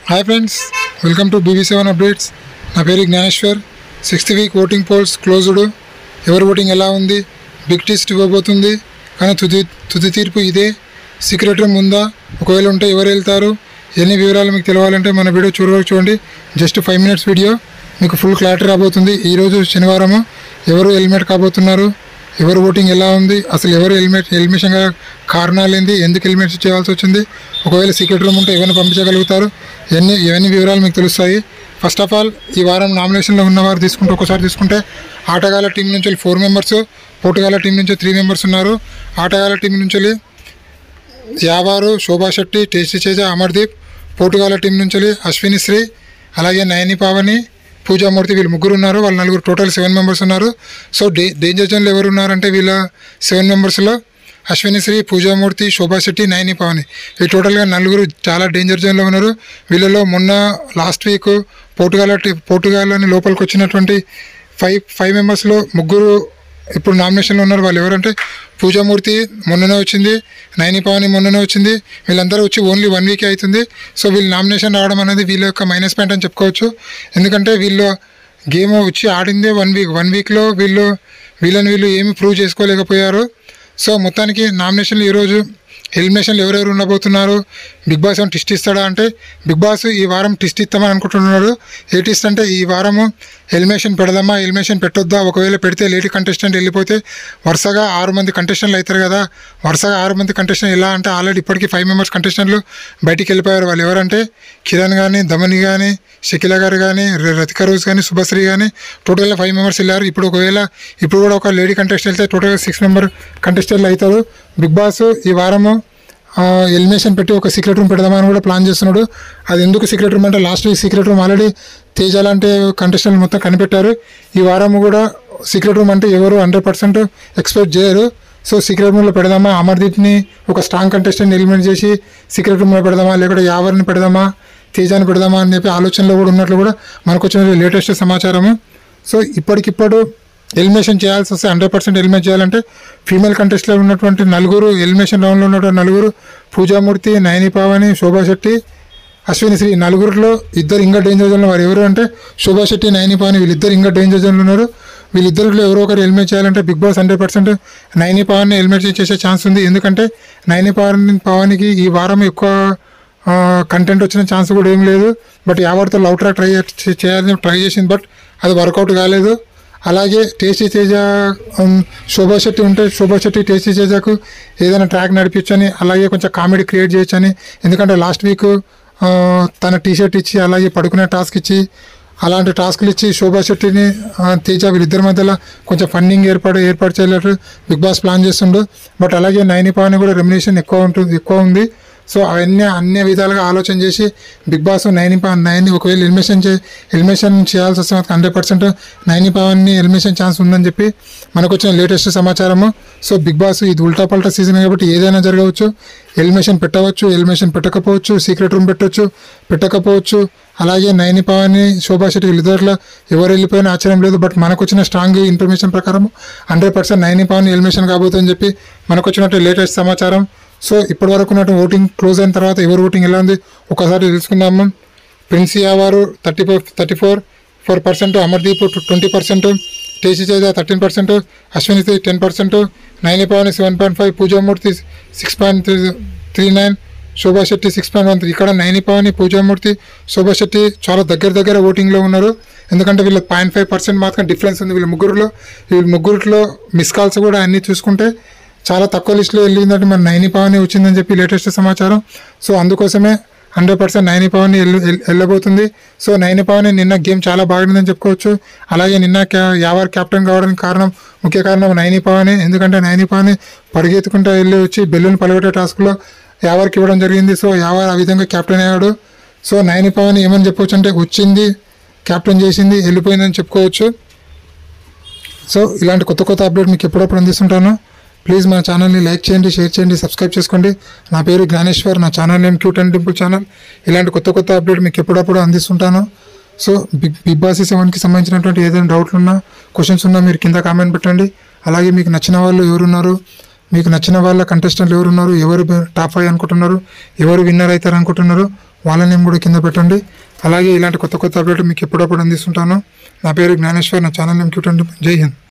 hi friends welcome to BB seven updates నా పేరు Gnaneshwar sixth week voting polls closed ఎవరి voting ఎలా ఉంది బిగ్ టెస్ట్ ఇవ్వబోతుంది కానీ తుది తుది తీర్పు ఇదే సీక్రెట్ రూమ్ ఉందా ఒకవేళ ఉంటే ఎవరు వెళ్తారు ఎన్ని వివరాలు మీకు తెలవాలంటే మన వీడియో చూడవచ్చు చూడండి జస్ట్ ఫైవ్ మినిట్స్ వీడియో మీకు ఫుల్ క్లారిటీ రాబోతుంది ఈరోజు శనివారము ఎవరు హెల్మెట్ కాబోతున్నారు ఎవరు ఓటింగ్ ఎలా ఉంది అసలు ఎవరు హెల్మెట్ హెల్మిషన్గా కారణాలు ఏంది ఎందుకు హెల్మెట్స్ చేయాల్సి వచ్చింది ఒకవేళ సీక్రెట్ రూమ్ ఉంటే ఎవరిని పంపించగలుగుతారు ఇవన్నీ ఇవన్నీ వివరాలు మీకు తెలుస్తాయి ఫస్ట్ ఆఫ్ ఆల్ ఈ వారం నామినేషన్లో ఉన్నవారు తీసుకుంటే ఒకసారి తీసుకుంటే ఆటగాళ్ళ టీం నుంచి ఫోర్ మెంబర్స్ పోటుగాళ్ళ టీం నుంచి త్రీ మెంబర్స్ ఉన్నారు ఆటగాళ్ళ టీం నుంచి యావారు శోభా శెట్టి టేస్టీ చేజ అమర్దీప్ పోటుగాల టీం నుంచి అశ్విని శ్రీ అలాగే నయని పావని పూజామూర్తి వీళ్ళు ముగ్గురు ఉన్నారు వాళ్ళ నలుగురు టోటల్ సెవెన్ మెంబర్స్ ఉన్నారు సో డే డేంజర్ జోన్లో ఎవరు ఉన్నారంటే వీళ్ళ సెవెన్ మెంబర్స్లో అశ్విని శ్రీ పూజామూర్తి శోభా శెట్టి నయని పావని ఈ టోటల్గా నలుగురు చాలా డేంజర్ జోన్లో ఉన్నారు వీళ్ళలో మొన్న లాస్ట్ వీక్ పోర్టుగాల టీ- పోర్టుగాల్ అని లోపలికి వచ్చినటువంటి ఫైవ్ ఫైవ్ మెంబర్స్లో ముగ్గురు ఇప్పుడు నామినేషన్లో ఉన్నారు వాళ్ళు ఎవరంటే పూజామూర్తి మొన్ననే వచ్చింది నైని పవని మొన్ననే వచ్చింది వీళ్ళందరూ వచ్చి ఓన్లీ వన్ వీకే అవుతుంది సో వీళ్ళు నామినేషన్ రావడం అనేది వీళ్ళ యొక్క మైనస్ పాయింట్ అని చెప్పుకోవచ్చు ఎందుకంటే వీళ్ళు గేమ్ వచ్చి ఆడిందే వన్ వీక్ వన్ వీక్లో వీళ్ళు వీళ్ళని వీళ్ళు ఏమి ప్రూవ్ చేసుకోలేకపోయారు సో మొత్తానికి నామినేషన్లు ఈరోజు ఎలిమినేషన్లు ఎవరెవరు ఉండబోతున్నారు బిగ్ బాస్ ఏమైనా టిస్ట్ ఇస్తాడా అంటే బిగ్ బాస్ ఈ వారం టిస్ట్ ఇస్తామని అనుకుంటున్నాడు ఏ టిస్ట్ అంటే ఈ వారము ఎలిమినేషన్ పెడదామా ఎలిమినేషన్ పెట్టొద్దా ఒకవేళ పెడితే లేడీ కంటెస్టెంట్ వెళ్ళిపోతే వరుసగా ఆరు మంది కంటెస్టెంట్లు అవుతారు కదా వరుసగా ఆరు మంది కంటెస్టెంట్ ఎలా అంటే ఆల్రెడీ ఇప్పటికీ ఫైవ్ మెంబర్స్ కంటెస్టెంట్లు బయటికి వెళ్ళిపోయారు వాళ్ళు ఎవరంటే కిరణ్ కానీ దమని కానీ షకిల గారు కానీ రతిక రోజు కానీ శుభశ్రీ కానీ టోటల్గా ఫైవ్ మెంబర్స్ వెళ్ళారు ఇప్పుడు ఒకవేళ ఇప్పుడు కూడా ఒక లేడీ కంటెస్టెంట్ వెళ్తే టోటల్గా సిక్స్ మెంబర్ కంటెస్టెంట్లు అవుతారు బిగ్ బాస్ ఈ వారము ఎలిమినేషన్ పెట్టి ఒక సీక్రెట్ రూమ్ పెడదామని కూడా ప్లాన్ చేస్తున్నాడు అది ఎందుకు సీక్రెట్ రూమ్ అంటే last week secret room already Teja లాంటి కంటెస్టెంట్ మొత్తం కనిపెట్టారు ఈ వారం కూడా సీక్రెట్ రూమ్ అంటే ఎవరు హండ్రెడ్ పర్సెంట్ ఎక్స్పెక్ట్ చేయరు సో సీక్రెట్ రూమ్లో పెడదామా అమర్దీప్ని ఒక స్ట్రాంగ్ కంటెస్టెంట్ ఎలిమినేట్ చేసి సీక్రెట్ రూమ్లో పెడదామా లేకపోతే యావరిని పెడదామా తేజాని పెడదామా అని చెప్పి ఆలోచనలో కూడా ఉన్నట్లు కూడా మనకు వచ్చిన లేటెస్ట్ సమాచారము సో ఇప్పటికిప్పుడు ఎలిమినేషన్ చేయాల్సి వస్తే హండ్రెడ్ పర్సెంట్ ఎలిమినేట్ చేయాలంటే ఫీమేల్ కంటెస్ట్లో ఉన్నటువంటి నలుగురు ఎలిమినేషన్ రౌండ్లో ఉన్నటువంటి నలుగురు పూజామూర్తి నయని పావని శోభా శెట్టి అశ్విని శ్రీ నలుగురిలో ఇద్దరు ఇంకా డేంజర్ జోన్లో వారు ఎవరు అంటే శోభా శెట్టి నయని పావని వీళ్ళిద్దరు ఇంకా డేంజర్ జోన్లో ఉన్నారు వీళ్ళిద్దరిలో ఎవరో ఒకరు ఎలిమినేట్ చేయాలంటే Bigg Boss hundred percent Naini పవన్ని ఎలిమినేట్ చేసే ఛాన్స్ ఉంది ఎందుకంటే నైని పవన్ పవన్కి ఈ వారం ఎక్కువ కంటెంట్ వచ్చిన ఛాన్స్ కూడా ఏం లేదు బట్ ఎవరితో లవ్ ట్రాక్ ట్రై చే- చేయాలని ట్రై చేసింది బట్ అది వర్కౌట్ కాలేదు అలాగే టేస్టీ తేజ ఉమ్, శోభా శెట్టి ఉంటే శోభా శెట్టి టేస్టీ తేజకు ఏదైనా ట్రాక్ నడిపించని అలాగే కొంచెం కామెడీ క్రియేట్ చేయొచ్చని ఎందుకంటే లాస్ట్ వీక్ తన టీ షర్ట్ ఇచ్చి అలాగే పడుకునే టాస్క్ ఇచ్చి అలాంటి టాస్క్లు ఇచ్చి శోభా శెట్టిని ఆ, తేజ వీళ్ళిద్దరి మధ్యలో కొంచెం ఫండింగ్ ఏర్పాటు ఏర్పాటు చేయలేరు బిగ్ బాస్ ప్లాన్ చేస్తుండు బట్ అలాగే నైని పవన్ కూడా రెమ్యునేషన్ ఎక్కువ ఉంటుంది ఎక్కువ ఉంది సో అవన్నీ అన్ని విధాలుగా ఆలోచన చేసి బిగ్ బాస్ నైని పవన్ నైన్ ఒకవేళ ఎలిమినేషన్ చే ఎలిమినేషన్ చేయాల్సి వస్తే హండ్రెడ్ పర్సెంట్ నైని పవన్ని ఎలిమినేషన్ ఛాన్స్ ఉందని చెప్పి మనకు వచ్చిన లేటెస్ట్ సమాచారము సో బిగ్ బాస్ ఇది ఉల్టా పల్టా సీజన్ కాబట్టి ఏదైనా జరగవచ్చు ఎలిమినేషన్ పెట్టవచ్చు ఎలిమినేషన్ పెట్టకపోవచ్చు సీక్రెట్ రూమ్ పెట్టవచ్చు పెట్టకపోవచ్చు అలాగే నైని పవని శోభా శెట్టి వీళ్ళిద్దరిలో ఎవరు వెళ్ళిపోయినా ఆశ్చర్యం లేదు బట్ మనకు వచ్చిన స్ట్రాంగ్ ఇన్ఫర్మేషన్ ప్రకారం hundred percent Naini Pavan elimination కాబోతుందని చెప్పి మనకు వచ్చినట్టు లేటెస్ట్ సమాచారం సో ఇప్పటి వరకు ఉన్నట్టు ఓటింగ్ క్లోజ్ అయిన తర్వాత ఎవరు ఓటింగ్ ఎలా ఉంది ఒకసారి తెలుసుకుందాము ప్రిన్సియా వారు thirty four thirty four four percent Amardeep twenty percent టేసీ చేజ thirteen percent Ashwini ten percent Naini Pawan seven point five Pooja Murthy six point three three nine శోభా Shetty six point one three ఇక్కడ నైని పవని పూజామూర్తి శోభా శెట్టి చాలా దగ్గర దగ్గర ఓటింగ్లో ఉన్నారు ఎందుకంటే వీళ్ళ పాయింట్ ఫైవ్ పర్సెంట్ మాత్రం డిఫరెన్స్ ఉంది వీళ్ళ ముగ్గురులో వీళ్ళ ముగ్గురిలో మిస్ కాల్స్ కూడా అన్నీ చూసుకుంటే చాలా తక్కువ లిస్టులో వెళ్ళిందంటే మన నైని పవన్ వచ్చిందని చెప్పి లేటెస్ట్ సమాచారం సో అందుకోసమే హండ్రెడ్ పర్సెంట్ నైని పవన్ వెళ్ళబోతుంది సో నైని పవన్ నిన్న గేమ్ చాలా బాగుందని చెప్పుకోవచ్చు అలాగే నిన్న క్యా యావర్ కెప్టెన్ కావడానికి కారణం ముఖ్య కారణం నైని పవనే ఎందుకంటే నైని పవన్ పరిగెత్తుకుంటూ వెళ్ళి వచ్చి బెలూన్ పలగొట్టే టాస్క్లో యావర్కి ఇవ్వడం జరిగింది సో యావర్ ఆ విధంగా కెప్టెన్ అయ్యాడు సో నైని పవన్ ఏమని చెప్పొచ్చు అంటే వచ్చింది కెప్టెన్ చేసింది వెళ్ళిపోయిందని చెప్పుకోవచ్చు సో ఇలాంటి కొత్త కొత్త అప్డేట్ మీకు ఎప్పుడప్పుడు అందిస్తుంటాను ప్లీజ్ మా ఛానల్ని లైక్ చేయండి షేర్ చేయండి సబ్స్క్రైబ్ చేసుకోండి నా పేరు జ్ఞానేశ్వర్ నా channel name cute and dimple channel ఇలాంటి కొత్త కొత్త అప్డేట్ మీకు ఎప్పుడప్పుడు అందిస్తుంటాను సో బిగ్ బిగ్ బాస్ సెవెన్కి సంబంధించినటువంటి ఏదైనా డౌట్లు ఉన్నా క్వశ్చన్స్ ఉన్నా మీరు కింద కామెంట్ పెట్టండి అలాగే మీకు నచ్చిన వాళ్ళు ఎవరున్నారు మీకు నచ్చిన వాళ్ళ కంటెస్టెంట్లు ఎవరు ఉన్నారు ఎవరు టాప్ ఫైవ్ అనుకుంటున్నారు ఎవరు విన్నర్ అవుతారు అనుకుంటున్నారు వాళ్ళ నేమ్ కూడా కింద పెట్టండి అలాగే ఇలాంటి కొత్త కొత్త అప్డేట్ మీకు ఎప్పుడప్పుడు అందిస్తుంటాను నా పేరు జ్ఞానేశ్వర్ నా ఛానల్ నేమ్ క్యూట్ జై హింద్